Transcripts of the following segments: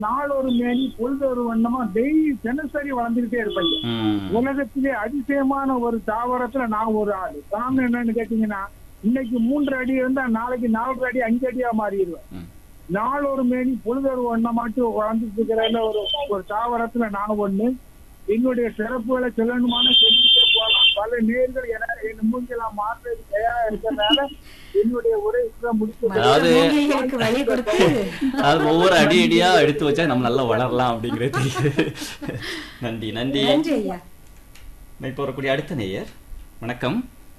நாளொரு மேனி பொழுது ஒரு வண்ணமா டெய்லி தினசரி வளர்ந்துகிட்டே இருப்பீங்க ம். உலகத்திலே அதிசயமான ஒரு தாவரத்துல நான் ஒரு ஆளு காரணம் என்னன்னு கேட்டீங்கன்னா இன்னைக்கு மூன்று அடி இருந்தா நாளைக்கு நாலு அடி அஞ்சு அடியா மாறிடுவேன் ம். நாள் ஒரு மேனி பொழுதொரு வண்ணமாட்டு வளர்ந்துட்டு இருக்கிற ஒரு ஒரு தாவரத்துல நான் ஒண்ணு என்னுடைய சிறப்புகளை சொல்லணுமான சொல்லிட்டே போகலாம் பல நேர்கள் என என் மூஞ்சலாம் மாற்றுறது தயாரா இருக்கிறதுனால என்னுடைய உரை முடித்து அதாவது- மூங்கில்களுக்கு வழி கொடுத்து அது ஒவ்வொரு அடி அடியா எடுத்து வச்சா நம்ம நல்லா வளரலாம் அப்படிங்கிறது தெரியுது நன்றி நன்றி நன்றி ஐயா இப்போ வரக்கூடிய அடுத்த நேயர் வணக்கம்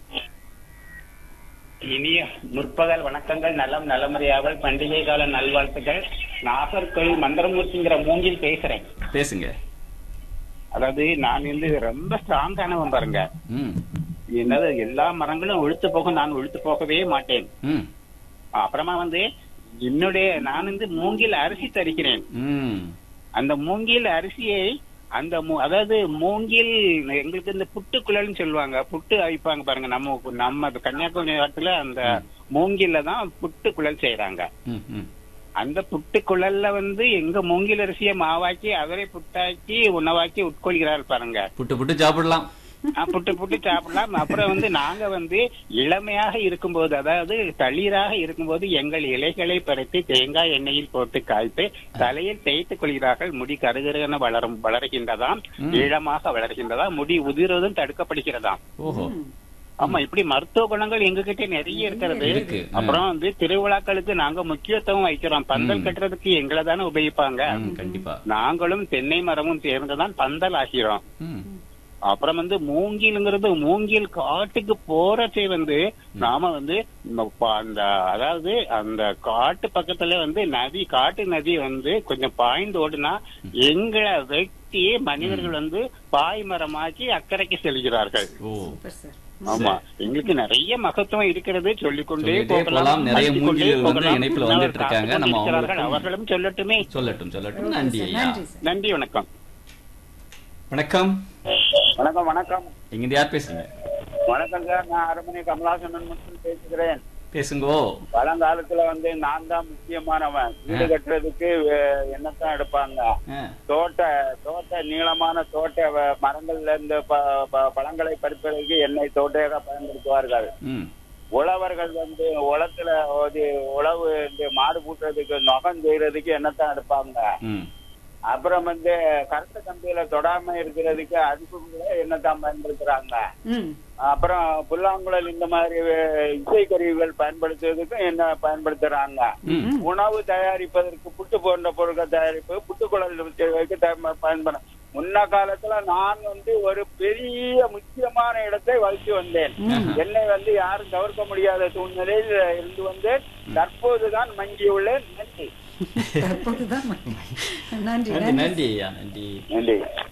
இனிய முற்பகல் வணக்கங்கள் நலம் நலமுறையாவல் பண்டிகை கால நல்வாழ்த்துக்கள் நாகர்கோவில் மந்திரமூர்த்திங்கிற மூங்கில் பேசுறேன் பேசுங்க அதாவது நான் வந்து ரொம்ப ஸ்ட்ராங்கானவன் பாருங்க ம் என்னது எல்லா மரங்களும் ஒழுத்து போகும் நான் ஒழுத்து போகவே மாட்டேன் ம் அப்புறமா வந்து என்னுடைய நான் வந்து மூங்கில் அரிசி தரிக்கிறேன் ம் அந்த மூங்கில் அரிசியை அந்த மூ- அதாவது மூங்கில் எங்களுக்கு இந்த புட்டுக்குழல்னு சொல்லுவாங்க புட்டு அவிப்பாங்க பாருங்க நம்ம நம்ம கன்னியாகுமரி இடத்துல அந்த மூங்கில்ல தான் புட்டுக்குழல் செய்யறாங்க ம் ம் அந்த புட்டுக்குழல்ல வந்து எங்க மூங்கில் அரிசியை மாவாக்கி அவரை புட்டாக்கி உணவாக்கி உட்கொள்கிறார் பாருங்க புட்டு புட்டு சாப்பிடலாம் ஆ, புட்டு புட்டு சாப்பிடலாம் அப்புறம் வந்து நாங்க வந்து இளமையாக இருக்கும்போது அதாவது தளிராக இருக்கும்போது எங்கள் இலைகளை பறித்து தேங்காய் எண்ணெயில் போட்டு காய்த்து தலையில் தேய்த்துக் கொள்கிறார்கள் முடி கருகருகென வளரும் வளர்கின்றதாம் ம். இளமாக வளர்கின்றதாம் முடி உதிர்வதும் தடுக்கப்படுகிறதாம் ஓஹோ ஆமா இப்படி மருத்துவ குணங்கள் எங்ககிட்ட நிறைய இருக்கிறது இருக்கு. ஆ. அப்புறம் வந்து திருவிழாக்களுக்கு நாங்க முக்கியத்துவம் வைக்கிறோம் பந்தல் ம். கட்டுறதுக்கு எங்களை தானே உபயோகிப்பாங்க ம், கண்டிப்பா நாங்களும் தென்னை மரமும் சேர்ந்துதான் பந்தல் ஆகிறோம் ம் அப்புறம் வந்து மூங்கில்ங்கிறது மூங்கில் காட்டுக்கு போறச்சே வந்து நாம வந்து இந்த ப- அந்த அதாவது அந்த காட்டு பக்கத்துல வந்து நதி காட்டு நதி வந்து கொஞ்சம் பாய்ந்து ஓடுனா எங்களை வெட்டி மனிதர்கள் வந்து பாய்மரமாக்கி அக்கறைக்கு செல்கிறார்கள் ஓ சூப்பர் சார் ஆமா எங்களுக்கு நிறைய மகத்துவம் இருக்கிறது சொல்லிக்கொண்டே சொல்லிட்டே போகலாம் போகலாம். நிறைய அடித்துக் கொண்டே மூங்கில்கள் வந்து போகலாம். இணைப்புல இன்னும் வந்துட்டு இருக்காங்க. காத்துக் நம்ம கொண்டிருக்கிறார்கள். அவங்களுக்கும் அவர்களும் சொல்லட்டுமே சொல்லட்டும் சொல்லட்டும் நன்றி ஐயா நன்றி சார் நன்றி வணக்கம் வணக்கம் வணக்கம் வணக்கம் இங்க யார் பேசுங்க வணக்கம் சார் நான் அரமணி கமலாசனன் மட்டும் பேசுகிறேன் பேசுங்கோ பழங்காலத்துல வந்து நான் தான் முக்கியமானவன் வீடு கட்டுறதுக்கு அஹ், என்னத்தான் எடுப்பாங்க ஆ, தோட்ட தோட்ட நீளமான தோட்ட வ- மரங்கள்ல இருந்து ப- ப- பழங்களை பறிப்பதற்கு எண்ணெய் தோட்டையாக பயன்படுத்துவார்கள் ம் உழவர்கள் வந்து உலத்துல ஒரு உழவு இந்த மாடு பூட்டுறதுக்கு நகம் செய்யறதுக்கு என்னத்தான் எடுப்பாங்க ம் அப்புறம் வந்து கருத்து கம்பியில தொடாம இருக்கிறதுக்கு அதுக்கு என்னத்தான் பயன்படுத்துறாங்க ம் அப்புறம் புல்லாங்குழல் இந்த மாதிரி அஹ், இசைக்கருவிகள் பயன்படுத்துவதற்கும் என்ன பயன்படுத்துறாங்க ம் உணவு தயாரிப்பதற்கு புட்டு போன்ற பொருட்கள் தயாரிப்பு புட்டுக்குழல் வைக்க தய- பயன்பட முன்ன காலத்துல நான் வந்து ஒரு பெரிய முக்கியமான இடத்தை வகித்து வந்தேன் என்னை வந்து யாரும் தவிர்க்க முடியாத சூழ்நிலையில் இருந்து வந்தேன் தற்போதுதான் மங்கியுள்ளேன் நன்றி தற்போதுதான் நன்றி நன்றி நன்றி நன்றி ஐயா நன்றி நன்றி